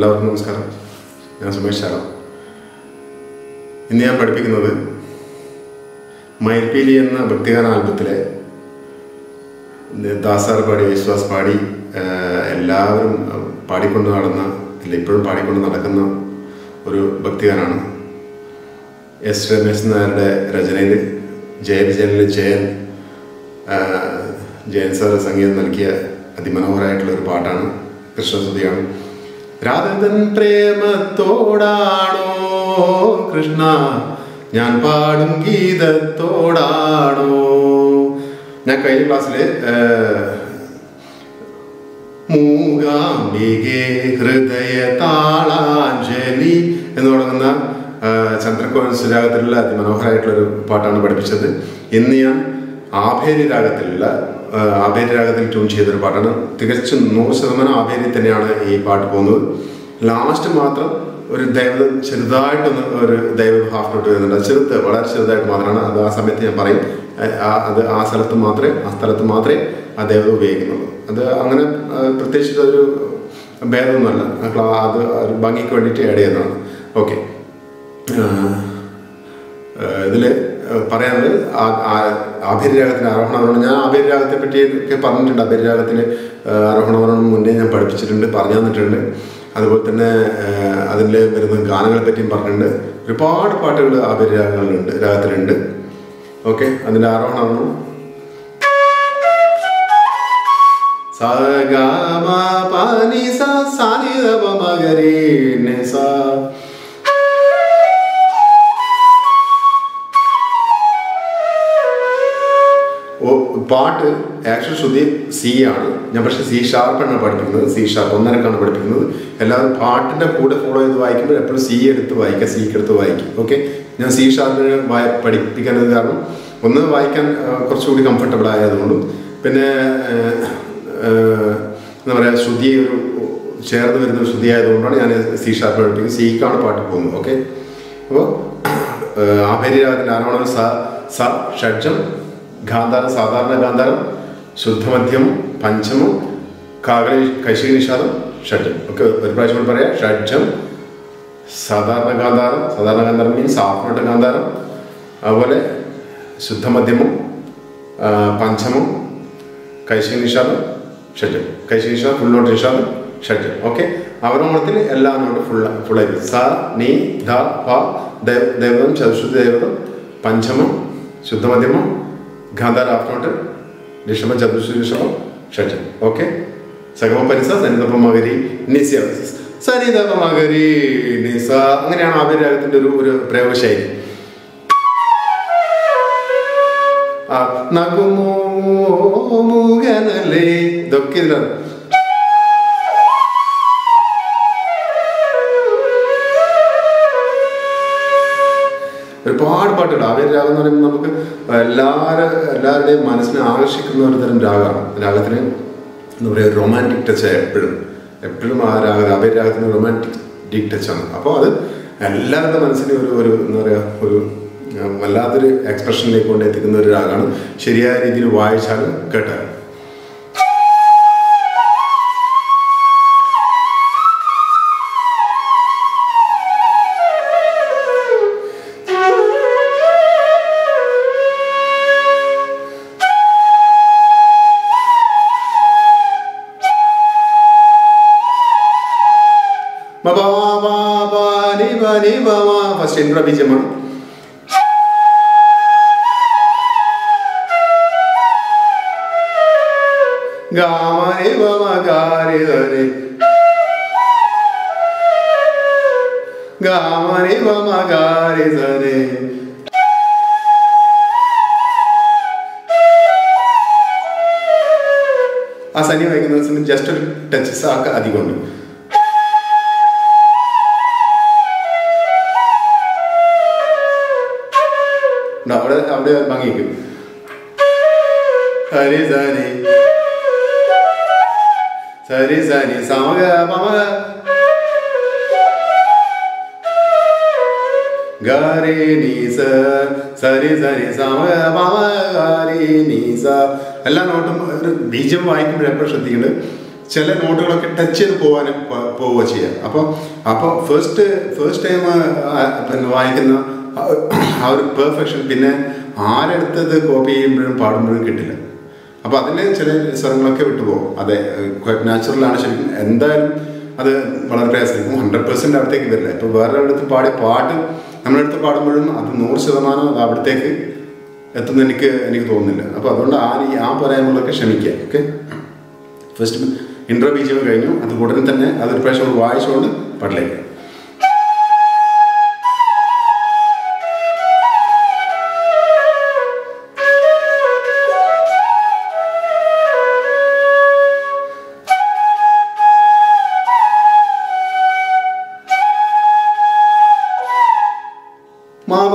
എല്ലാവർക്കും നമസ്കാരം ഞാൻ സുമേഷ് ശാല ഇന്ന് ഞാൻ പഠിപ്പിക്കുന്നത് മയിൽപീലി എന്ന ഭക്തിഗാന ആൽബത്തിലെ ദാസാർ പാടി വിശ്വാസ് പാടി ആ, എല്ലാവരും പാടിക്കൊണ്ട് നടന്ന അല്ല ഇപ്പോഴും പാടിക്കൊണ്ട് നടക്കുന്ന ഒരു ഭക്തിഗാനാണ് എസ് രമേശ് നായരുടെ രചനയിൽ ജയവിജയനിൽ ജയൻ ആ, ജയൻ സാർ സംഗീതം നൽകിയ അതിമനോഹരമായിട്ടുള്ള ഒരു പാട്ടാണ് കൃഷ്ണസ്തുതിയാണ് രാധതൻ പ്രേമത്തോടാണോ കൃഷ്ണ ഞാൻ പാടും ഗീതത്തോടാണോ ഞാൻ കഴിഞ്ഞ ക്ലാസ്സിൽ മൂകാംബികെ ഹൃദയ താളാഞ്ജലി എന്ന് തുടങ്ങുന്ന ആ, ചന്ദ്രക്കോൺ രാഗത്തിലുള്ള അതിമനോഹരമായിട്ടുള്ള ഒരു പാട്ടാണ് പഠിപ്പിച്ചത് ഇന്ന് ഞാൻ ആഭേരി രാഗത്തിലുള്ള ആ, ആഭേരി രാഗത്തിൽ ട്യൂൺ ചെയ്തൊരു പാട്ടാണ് തികച്ചും നൂറ് ശതമാനം ആഭേരി തന്നെയാണ് ഈ പാട്ട് പോകുന്നത് ലാസ്റ്റ് മാത്രം ഒരു ദൈവ ചെറുതായിട്ടൊന്ന് ഒരു ദൈവ ഹാഫ് നോട്ട് വരുന്നുണ്ട് അത് ചെറുത് വളരെ ചെറുതായിട്ട് മാത്രമാണ് അത് ആ സമയത്ത് ഞാൻ പറയും ആ- ആ- അത് ആ സ്ഥലത്ത് മാത്രമേ ആ സ്ഥലത്ത് മാത്രമേ ആ ദേവത ഉപയോഗിക്കുന്നുള്ളൂ അത് അങ്ങനെ ആ, പ്രത്യേകിച്ച് ഒരു ഭേദമൊന്നുമല്ല ആ ക്ലാ അത് ഒരു ഭംഗിക്ക് വേണ്ടിയിട്ട് ആഡ് ചെയ്യുന്നതാണ് ഓക്കെ ഇതിൽ പറയാനുള്ളത് ആ- ആ- ആഭ്യരാഗത്തിൻ്റെ ആരോഹണമാണ് ഞാൻ ആഭ്യരാഗത്തെ പറ്റി ഒക്കെ പറഞ്ഞിട്ടുണ്ട് ആഭ്യരാഗത്തിൽ ആരോഹണവരണം മുന്നേ ഞാൻ പഠിപ്പിച്ചിട്ടുണ്ട് പറഞ്ഞു തന്നിട്ടുണ്ട് അതുപോലെ തന്നെ അതിൽ വരുന്ന ഗാനങ്ങളെ പറ്റിയും പറഞ്ഞിട്ടുണ്ട് ഒരുപാട് പാട്ടുകൾ ആഭ്യരാഗങ്ങളിലുണ്ട് രാഗത്തിലുണ്ട് ഓക്കെ അതിൻ്റെ ആരോഹണം സഗമ പനി സ സാനി ധ പ മ ഗ രി നി സ ഓ പാട്ട് ആക്ഷൻ ശ്രുതി സി ആണ് ഞാൻ പക്ഷേ സി ഷാർപ്പാണ് പഠിപ്പിക്കുന്നത് സി ഷാർപ്പ് ഒന്നരക്കാണ് പഠിപ്പിക്കുന്നത് എല്ലാവരും പാട്ടിൻ്റെ കൂടെ ഫോളോ ചെയ്ത് വായിക്കുമ്പോൾ എപ്പോഴും സി എടുത്ത് വായിക്കുക സിക്ക് എടുത്ത് വായിക്കും ഓക്കെ ഞാൻ സി ഷാർപ്പിന് വായ പഠിപ്പിക്കുന്നത് കാരണം ഒന്ന് വായിക്കാൻ ആ, കുറച്ചുകൂടി കംഫർട്ടബിൾ ആയതുകൊണ്ടും പിന്നെ ആ, ആ, എന്താ പറയുക ശ്രുതി ഒരു ചേർന്ന് വരുന്ന ഒരു ശ്രുതി ആയതുകൊണ്ടാണ് ഞാൻ സി ഷാർപ്പ് പഠിപ്പിക്കുന്നത് സിക്കാണ് പാട്ട് പോകുന്നത് ഓക്കെ അപ്പോൾ ആഭരിരാഗത്തിൻ്റെ ആരോണം സ സ ഷഡ്ജം ഗാന്ധാരം സാധാരണ ഗാന്ധാരം ശുദ്ധമധ്യം പഞ്ചമം കാകളി കൈശിക നിഷാദം ഷഡ്ജം ഒക്കെ ഒരു പ്രാവശ്യം കൂടി പറയാം ഷഡ്ജം സാധാരണ ഗാന്ധാരം സാധാരണ ഗാന്ധാരം മീൻസ് ഹാഫ് ഗാന്ധാരം അതുപോലെ ശുദ്ധമധ്യമം ആ, പഞ്ചമം കൈശിക നിഷാദം ഷഡ്ജം കൈശിക നിഷാദം ഫുൾ നോട്ട് നിഷാദം ഷഡ്ജം ഓക്കെ അവരോണത്തിൽ എല്ലാ നോട്ട് ഫുൾ ഫുള്ളായി സ നീ ധ പ ദേവ- ദേവതം ചതുശ്രുതി ദേവതം പഞ്ചമം ശുദ്ധമധ്യമം ഗാന്ധാര ഹാഫ് നോട്ട് ഋഷഭം ചതുശ്രുതി ഋഷഭം ഷഡ്ജം ഓക്കെ സഗമ പരിസ സനിതപ മകരി നിസ്യ സനിതപ മകരി നിസ അങ്ങനെയാണ് ആഭ്യരാഗത്തിന്റെ ഒരു ഒരു പ്രയോഗശൈലി ആ, നകുമോ മുകനല്ലേ ഇതൊക്കെ ഇതിലാണ് ഒരുപാട് പാട്ടുകൾ ആവേര് രാഗം എന്ന് പറയുമ്പോൾ നമുക്ക് എല്ലാവരും എല്ലാവരുടെയും മനസ്സിനെ ആകർഷിക്കുന്ന ഒരു തരം രാഗമാണ് രാഗത്തിന് എന്താ പറയുക റൊമാൻറ്റിക് ടച്ച് എപ്പോഴും എപ്പോഴും ആ രാഗ ആവേര് രാഗത്തിന് റൊമാൻറ്റിക് ഡീക് ടച്ചാണ് അപ്പോൾ അത് എല്ലാവരുടെ മനസ്സിനെ ഒരു ഒരു എന്താ പറയുക ഒരു ആ, വല്ലാത്തൊരു എക്സ്പ്രഷനിലേക്ക് കൊണ്ട് എത്തിക്കുന്ന ഒരു രാഗമാണ് ശരിയായ രീതിയിൽ വായിച്ചാൽ കേട്ടാൽ ഫസ്റ്റ് ഇൻട്രോ ബീജമാണ് ഗാമനി ബമകാരി ധനി ഗാമനി ബമകാരി ധനി ആ സനി വായിക്കുന്ന സമയത്ത് ജസ്റ്റ് ഒരു ടച്ചസ് ആക്ക അധികമുണ്ട് ഉണ്ട്. അവിടെ അവിടെ ഭംഗിക്കും ഹരി സനി സരി സനി സമക പമക ഗാരി നീസ സരി സരി സമക പമക ഗാരി നീസ എല്ലാ നോട്ടും ഒരു ബീജം വായിക്കുമ്പോൾ എപ്പോഴും ശ്രദ്ധിക്കേണ്ടത് ചില നോട്ടുകളൊക്കെ ടച്ച് ചെയ്ത് പോകാനും പ- പോവുക ചെയ്യാം അപ്പോൾ അപ്പോൾ ഫസ്റ്റ് ഫസ്റ്റ് ടൈം പിന്നെ വായിക്കുന്ന ആ- ആ ഒരു പെർഫെക്ഷൻ പിന്നെ ആരെടുത്തത് കോപ്പി ചെയ്യുമ്പോഴും പാടുമ്പോഴും കിട്ടില്ല അപ്പോൾ അതിൽ ചില സ്വരങ്ങളൊക്കെ വിട്ടുപോകും അതെ നാച്ചുറലാണ് ശരിക്കും എന്തായാലും അത് വളരെ പ്രയാസമായിരിക്കും ഹൺഡ്രഡ് പെർസെൻറ്റ് അവിടത്തേക്ക് വരില്ല ഇപ്പോൾ വേറെ അടുത്ത് പാടിയ പാട്ട് നമ്മളടുത്ത് പാടുമ്പോഴും അത് നൂറ് ശതമാനം അത് അവിടത്തേക്ക് എത്തുന്ന എനിക്ക് എനിക്ക് തോന്നുന്നില്ല അപ്പോൾ അതുകൊണ്ട് ആ രീ- ആ പറയാനുള്ളതൊക്കെ ക്ഷമിക്കുക ഓക്കെ ഫസ്റ്റ് ഇൻട്രോ ബീജിയം കഴിഞ്ഞു അത് ഉടനെ തന്നെ അതൊരു പ്രാവശ്യം കൂടി വായിച്ചുകൊണ്ട് പാട്ടിലേക്ക് മാവ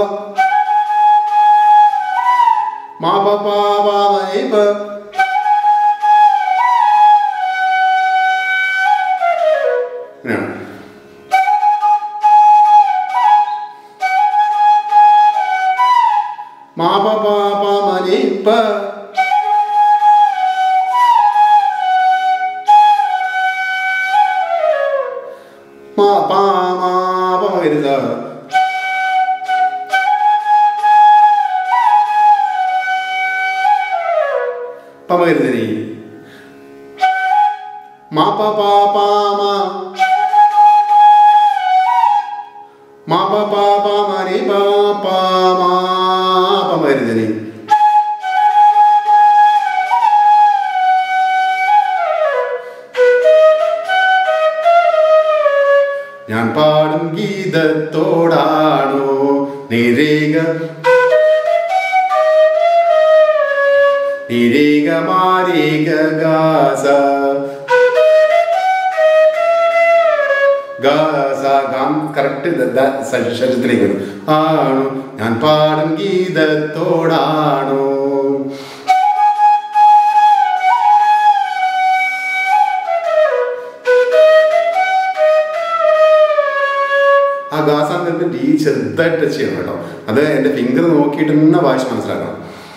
മാവ പാവ മൈപ ഇങ്ങനെയാണ് മാപ പാപ മനിപ്പ മാ പാ മാ പ മകരുത പ മകരുതനി മാ പ പാ പാ മാ മാ പ പാ പാ മനി പാ പാ മാ പ മകരുതനി ഞാൻ പാടും ഗീതത്തോടാണോ നിരേക നിരേക മാരേക ഗാസ ഗാസ ഗാം കറക്റ്റ് ശരീരത്തിലേക്ക് വരും ആണോ ഞാൻ പാടും ഗീതത്തോടാണോ ആ ഗാസാന്തരത്തിൽ ഡി ചെറുതായിട്ട് ടച്ച് ചെയ്യണം കേട്ടോ അത് എൻ്റെ ഫിംഗർ നോക്കിയിട്ട് തന്നെ വായിച്ച് മനസ്സിലാക്കണം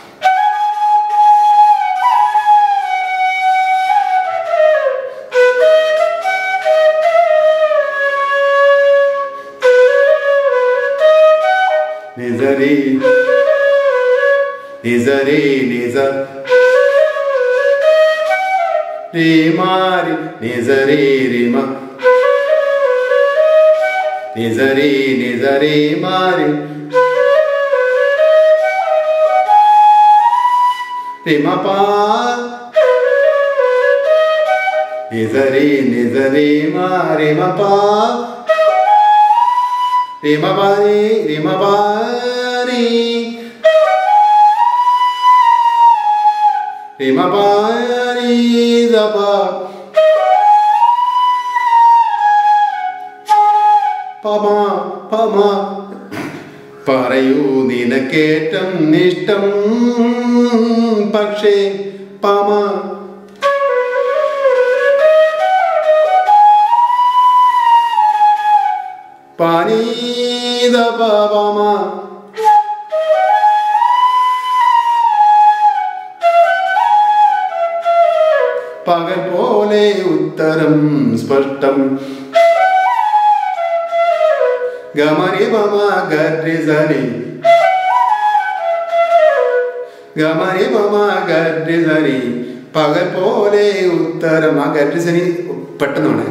നിസരി നിസരി നിസ രി മാരി നിസരി റിമ നിസരി നിസരി മാരി റിമ പാ നിസരി നിസരി മാരി മ പാ റിമ പാരി റിമ പാരി റിമ പാരി ദപ പമ പമ പറയൂ നിനക്കേറ്റം നിഷ്ടം പക്ഷേ പമ പനീത പമ പകൽ പോലെ ഉത്തരം സ്പഷ്ടം ഗമരി മമ ഗദ്രിസനി ഗമരി മമ ഗദ്രിസനി പകൽ പോലെ ഉത്തരം ആ ഗദ്രിസനി പെട്ടെന്ന് വേണേ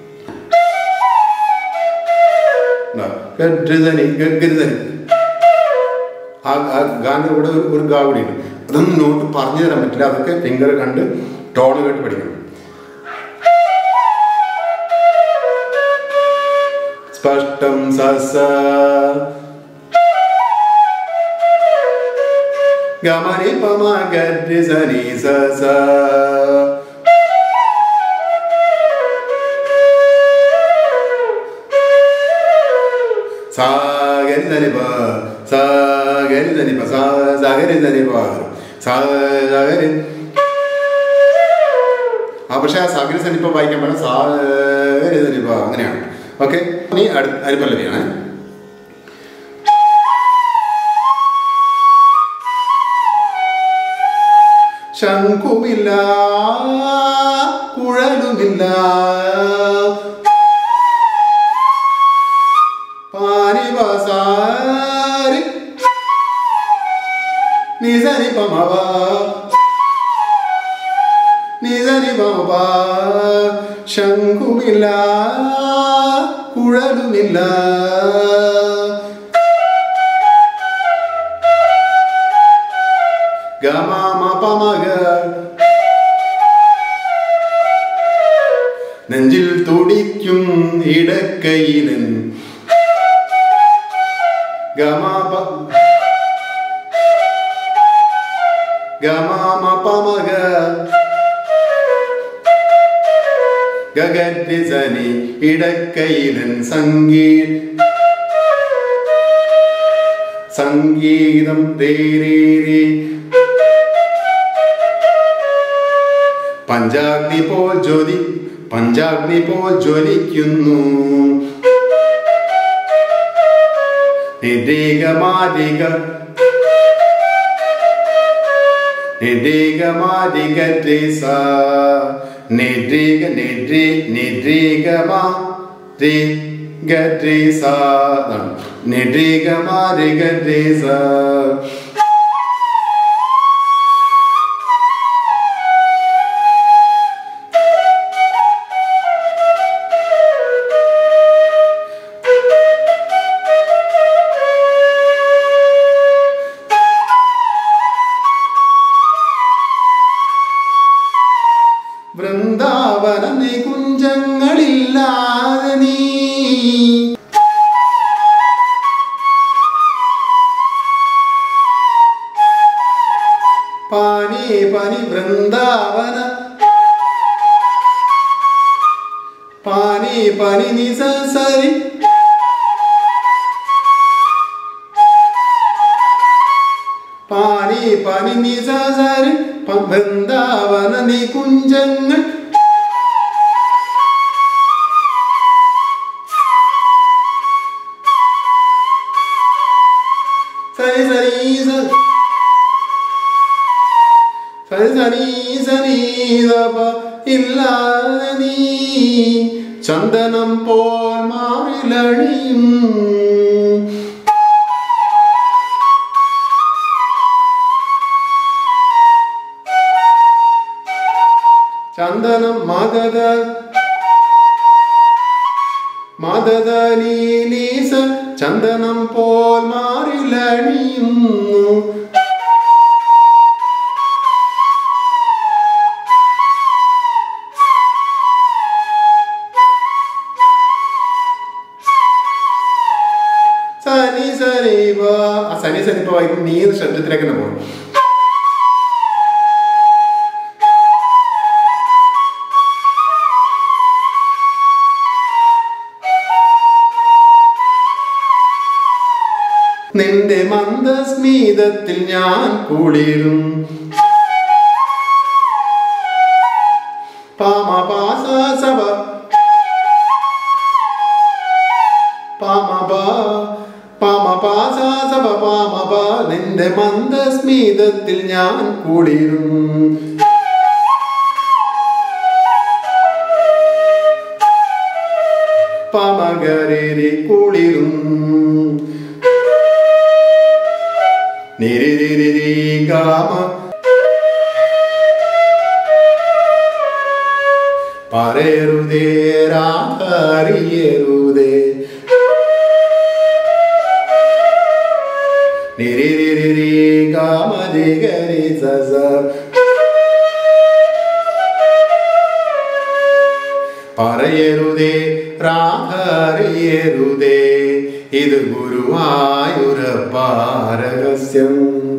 ഗദ്രിസനി ഗദ്രിസനി ആ ആ ഗാന്റെ കൂടെ ഒരു ഒരു ഗാ കൂടി ഉണ്ട് അതൊന്നും നോട്ട് പറഞ്ഞു തരാൻ പറ്റില്ല അതൊക്കെ ഫിംഗർ കണ്ട് ടോണ് കേട്ട് പഠിക്കണം സ്പഷ്ടം സസ ഗമനി പമ ഗദ്രി സനി സസ സാഗരി സനി പ സാഗരി സനി പ സാ സാഗരി സനി പ സാഗരി ആ പക്ഷെ ആ സാഗരി സനിപ്പ വായിക്കാൻ പറ്റും സാഗരി സനിപ്പ അങ്ങനെയാണ് ഓക്കെ ഇനി അടുത്ത അരിപ്പല്ലവിയാണ് ശംഖുമില്ല കുഴലും കുഴലുമില്ല പാരിവസാരി നിസരി പമവ നിസരി പമവ ശംഖുമില്ല കുഴലുമില്ല ഗമാമ പമക നെഞ്ചിൽ തുടിക്കും ഇടക്കൈലൻ ഗമാപ ഗമാമ പമക ഗഗരിസനി ഇടക്കൈലൻ സംഗീത സംഗീതം തേരേരേ പഞ്ചാഗ്നി പോൽ ജ്വലി പഞ്ചാഗ്നി പോൽ ജ്വലിക്കുന്നു നിരീകമാരിക നിരീകമാരിക ദ്രിസ നിരീക നിരീ നിരീകമാ രിഗദ്രിസ നിരീകമാരിക ദ്രിസ വൃന്ദാവന നികുഞ്ചങ്ങളില്ലാതെ നീ പാനി പനി വൃന്ദാവന പാനി പനി നിസരി പാനി പനി നിസരി വൃന്ദാവന നികുഞ്ചങ്ങൾ സരി സരി സ സരി സരി സരി ദപ ഇല്ലാതെ നീ ചന്ദനം പോൽ മാറിലണിയും ചന്ദനം മദത മദത നീലീസ ചന്ദനം പോൽ മാറിലണിയുന്നു സനി സനിവ ആ സനി സനിപ്പ വായിക്കും നീ ശബ്ദത്തിലേക്ക് തന്നെ പോകും നിന്റെ മന്ദസ്മീതത്തിൽ ഞാൻ കുളിരും പാമ പാസ സഭ പാമ പാ പാമ പാസ സഭ പാമ പാ നിന്റെ മന്ദസ്മീതത്തിൽ ഞാൻ കുളിരും പമകരേരി കുളിരും നിരിരിരി ഗാമ പറയരുതേ രാധറിയരുതേ നിരിരിരി ഗാമ ജിഗരി സസ പറയരുതേ രാധറിയരുതേ ഇത് ഗുരുവായൂരപ്പാരഹസ്യം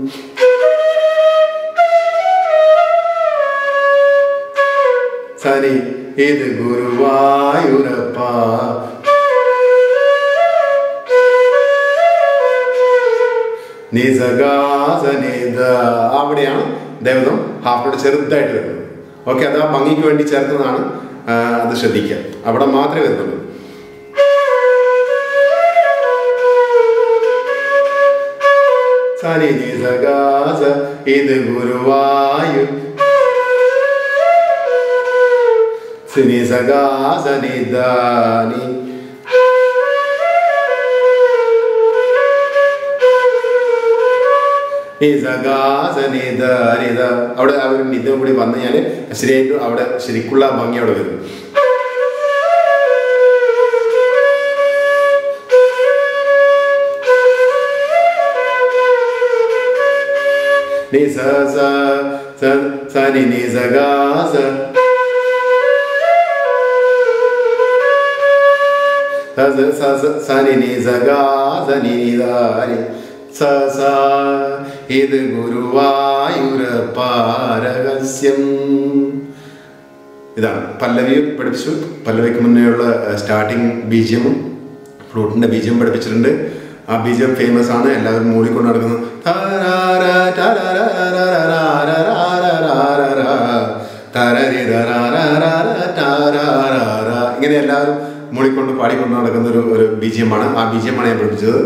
സനി ഇത് ഗുരുവായൂരപ്പ നിസഗാസനിത അവിടെയാണ് ദേവതം ഹാഫോട് ചെറുതായിട്ട് വരുന്നത് ഓക്കെ അത് ആ ഭംഗിക്ക് വേണ്ടി ചേർത്തതാണ് ആ, അത് ശ്രദ്ധിക്കുക അവിടെ മാത്രമേ വരുന്നുള്ളൂ സനി നിസഗാസ ഇത് ഗുരുവായൂർ സിനി സഗാ സനി ദാനി നീ സഗാ സനി ദാനി ദ അവിടെ ആ ഒരു നിതം കൂടി വന്നു കഴിഞ്ഞാൽ ശരിയായിട്ട് അവിടെ ശരിക്കുള്ള ആ ഭംഗി അവിടെ വരും ni sa sa sa sa ni ni sa ga sa sa sa sa sa sa ni ni sa ga sa ni ni da ni sa sa ഇത് ഗുരുവായൂരപ്പാരഹസ്യം ഇതാണ് പല്ലവി പഠിപ്പിച്ചു പല്ലവിക്ക് മുന്നേയുള്ള സ്റ്റാർട്ടിങ് ബീജിയമും ഫ്ലൂട്ടിന്റെ ബീജിയം പഠിപ്പിച്ചിട്ടുണ്ട് ആ ബീജിയം ഫേമസ് ആണ് എല്ലാവരും മൂളിക്കൊണ്ട് നടക്കുന്നത് തരാര ടരരരരരരരരരരരര. തരരിരരരരര ടരരരര. ഇങ്ങനെ എല്ലാവരും മൂളിക്കൊണ്ട് പാടിക്കൊണ്ട് നടക്കുന്ന ഒരു ഒരു ബീജിയമാണ് ആ ബീജിയമാണ് ഞാൻ പഠിപ്പിച്ചത്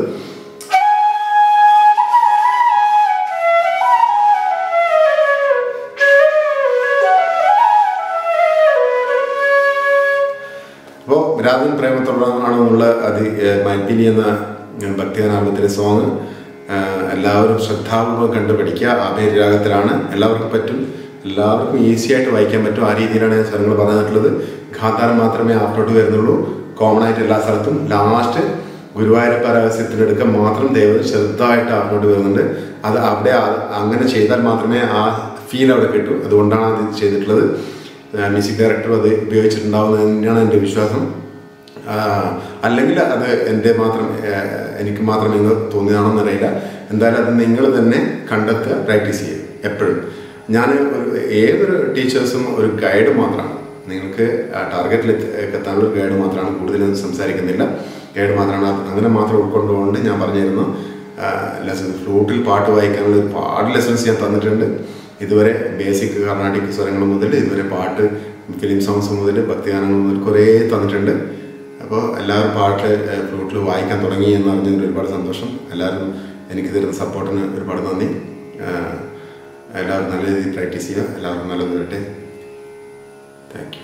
അപ്പോൾ രാജൻ പ്രേമത്തോടാണെന്നുള്ള അതി മൈപ്പിലി എന്ന ഭക്തിഗാനാൽബത്തിലെ സോങ് എല്ലാവരും ശ്രദ്ധാപൂർവ്വം കണ്ട് പഠിക്കുക ആഭേരി രാഗത്തിലാണ് എല്ലാവർക്കും പറ്റും എല്ലാവർക്കും ഈസി ആയിട്ട് വായിക്കാൻ പറ്റും ആ രീതിയിലാണ് ഞാൻ സ്വരങ്ങൾ പറഞ്ഞിട്ടുള്ളത് ഘാതാരം മാത്രമേ ആഫ്റ്റോട്ട് വരുന്നുള്ളൂ കോമൺ ആയിട്ട് എല്ലാ സ്ഥലത്തും ലാസ്റ്റ് ഗുരുവായൂരപ്പ രഹസ്യത്തിൻ്റെ അടുക്ക മാത്രം ദൈവം ചെറുതായിട്ട് ആഫ്റ്റോട്ട് വരുന്നുണ്ട് അത് അവിടെ ആ- അങ്ങനെ ചെയ്താൽ മാത്രമേ ആ ഫീൽ അവിടെ കിട്ടൂ അതുകൊണ്ടാണ് അത് ചെയ്തിട്ടുള്ളത് മ്യൂസിക് ഡയറക്ടർ അത് ഉപയോഗിച്ചിട്ടുണ്ടാവുന്നത് തന്നെയാണ് എൻ്റെ വിശ്വാസം ആ, അല്ലെങ്കിൽ അത് എൻ്റെ മാത്രം ആ, എനിക്ക് മാത്രം നിങ്ങൾ തോന്നിയതാണെന്ന് അറിയില്ല എന്തായാലും അത് നിങ്ങൾ തന്നെ കണ്ടെത്തുക പ്രാക്ടീസ് ചെയ്യുക എപ്പോഴും ഞാൻ ഒരു ഏതൊരു ടീച്ചേഴ്സും ഒരു ഗൈഡ് മാത്രമാണ് നിങ്ങൾക്ക് ടാർഗറ്റിൽ എത്താനുള്ള ഒരു ഗൈഡ് മാത്രമാണ് കൂടുതലും സംസാരിക്കുന്നില്ല ഗൈഡ് മാത്രമാണ് അത് അങ്ങനെ മാത്രം ഉൾക്കൊണ്ടുകൊണ്ട് ഞാൻ പറഞ്ഞിരുന്നു ലെസൺ ഫ്ലൂട്ടിൽ പാട്ട് വായിക്കാനുള്ള ഒരുപാട് ലെസൺസ് ഞാൻ തന്നിട്ടുണ്ട് ഇതുവരെ ബേസിക് കർണാടിക് സ്വരങ്ങൾ മുതൽ ഇതുവരെ പാട്ട് ഫിലിം സോങ്സ് മുതൽ ഭക്തിഗാനങ്ങൾ മുതൽ കുറേ തന്നിട്ടുണ്ട് അപ്പോൾ എല്ലാവരും പാട്ട് ഫ്ലൂട്ടിൽ വായിക്കാൻ തുടങ്ങി എന്ന് അറിഞ്ഞതിൽ ഒരുപാട് സന്തോഷം എല്ലാവരും എനിക്ക് തരുന്ന സപ്പോർട്ടിന് ഒരുപാട് നന്ദി ആ, എല്ലാവരും നല്ല രീതിയിൽ പ്രാക്ടീസ് ചെയ്യുക എല്ലാവർക്കും നല്ലത് വരട്ടെ താങ്ക് യു